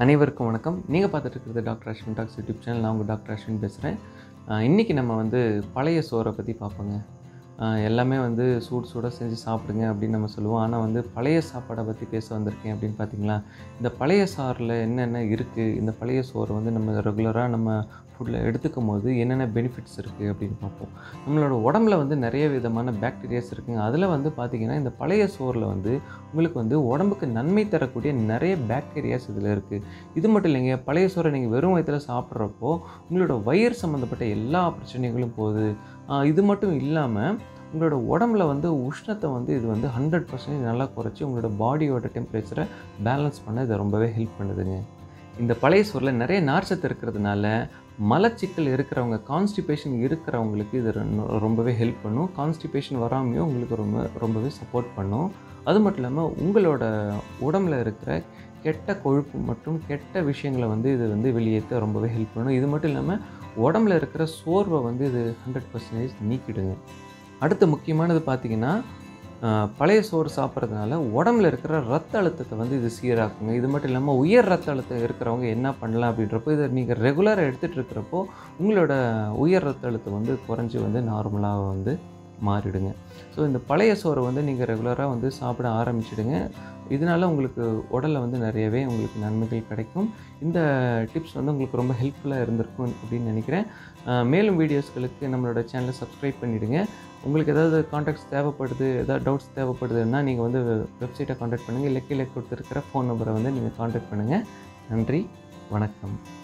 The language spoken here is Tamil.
அனைவருக்கும் வணக்கம் நீங்கள் பார்த்துட்டு இருக்கிறது doctor Ashwin docs YouTube channel நான் உங்கள் டாக்டர் அஸ்வின் பேசுகிறேன் இன்றைக்கி நம்ம வந்து பழைய சோறை பற்றி பார்ப்போங்க ஆஹ் எல்லாமே வந்து சூடு சூடாக செஞ்சு சாப்பிடுங்க அப்படின்னு நம்ம சொல்லுவோம் ஆனால் வந்து பழைய சாப்பாடை பற்றி பேச வந்திருக்கேன் அப்படின்னு பார்த்தீங்களா இந்த பழைய சாறில் என்னென்ன இருக்குது இந்த பழைய சோறு வந்து நம்ம ரெகுலராக நம்ம ஃபுட்டில் எடுத்துக்கும் போது என்னென்ன பெனிஃபிட்ஸ் இருக்குது அப்படின்னு பார்ப்போம் நம்மளோட உடம்புல வந்து நிறைய விதமான பாக்டீரியாஸ் இருக்குங்க அதில் வந்து பார்த்திங்கன்னா இந்த பழைய சோறில் வந்து உங்களுக்கு வந்து உடம்புக்கு நன்மை தரக்கூடிய நிறைய பாக்டீரியாஸ் இதில் இருக்குது இது மட்டும் இல்லைங்க பழைய சோறை நீங்கள் வெறும் வயிற்றில் சாப்பிட்றப்போ உங்களோட வயிறு சம்மந்தப்பட்ட எல்லா பிரச்சனைகளும் போகுது ஆஹ் இது மட்டும் இல்லாமல் உங்களோட உடம்புல வந்து உஷ்ணத்தை வந்து இது வந்து ஹண்ட்ரட் பர்சன்டேஜ் நல்லா குறைச்சி உங்களோட பாடியோட டெம்பரேச்சரை பேலன்ஸ் பண்ண இது ரொம்பவே ஹெல்ப் பண்ணுதுங்க இந்த பழைய சோறில் நிறைய நார்ச்சத்து இருக்கிறதுனால மலச்சிக்கல் இருக்கிறவங்க கான்ஸ்டிபேஷன் இருக்கிறவங்களுக்கு இது ரொ- ரொம்பவே ஹெல்ப் பண்ணும் கான்ஸ்டிபேஷன் வராமையும் உங்களுக்கு ரொம்ப ரொம்பவே சப்போர்ட் பண்ணும் அது மட்டும் இல்லாமல் உங்களோட உடம்புல இருக்கிற கெட்ட கொழுப்பு மற்றும் கெட்ட விஷயங்களை வந்து இது வந்து வெளியேற்ற ரொம்பவே ஹெல்ப் பண்ணும் இது மட்டும் இல்லாமல் உடம்புல இருக்கிற சோர்வை வந்து இது ஹண்ட்ரட் பர்சன்டேஜ் நீக்கிடுங்க அடுத்து முக்கியமானது பார்த்தீங்கன்னா ஆஹ், பழைய சோறு சாப்பிட்றதுனால உடம்புல இருக்கிற ரத்த அழுத்தத்தை வந்து இது சீராக்குங்க இது மட்டும் இல்லாமல் உயர் ரத்த அழுத்தம் இருக்கிறவங்க என்ன பண்ணலாம் அப்படின்றப்போ இதை நீங்கள் ரெகுலராக எடுத்துகிட்டு இருக்கிறப்போ உங்களோட உயர் ரத்த அழுத்தம் வந்து குறைஞ்சி வந்து நார்மலாக வந்து மாறிடுங்க ஸோ இந்த பழைய சோறை வந்து நீங்கள் ரெகுலராக வந்து சாப்பிட ஆரம்பிச்சிடுங்க இதனால உங்களுக்கு உடலில் வந்து நிறையவே உங்களுக்கு நன்மைகள் கிடைக்கும் இந்த டிப்ஸ் வந்து உங்களுக்கு ரொம்ப ஹெல்ப்ஃபுல்லாக இருந்திருக்கும் அப்படின்னு நினைக்கிறேன் அஹ் மேலும் வீடியோஸ்களுக்கு நம்மளோட சேனலை சப்ஸ்கிரைப் பண்ணிவிடுங்க உங்களுக்கு ஏதாவது காண்டாக்ட்ஸ் தேவைப்படுது ஏதாவது டவுட்ஸ் தேவைப்படுதுன்னா நீங்கள் வந்து வெப்சைட்டை காண்டாக்ட் பண்ணுங்கள் இல்லை கீழே கொடுத்துருக்கிற ஃபோன் நம்பரை வந்து நீங்கள் காண்டாக்ட் பண்ணுங்கள் நன்றி வணக்கம்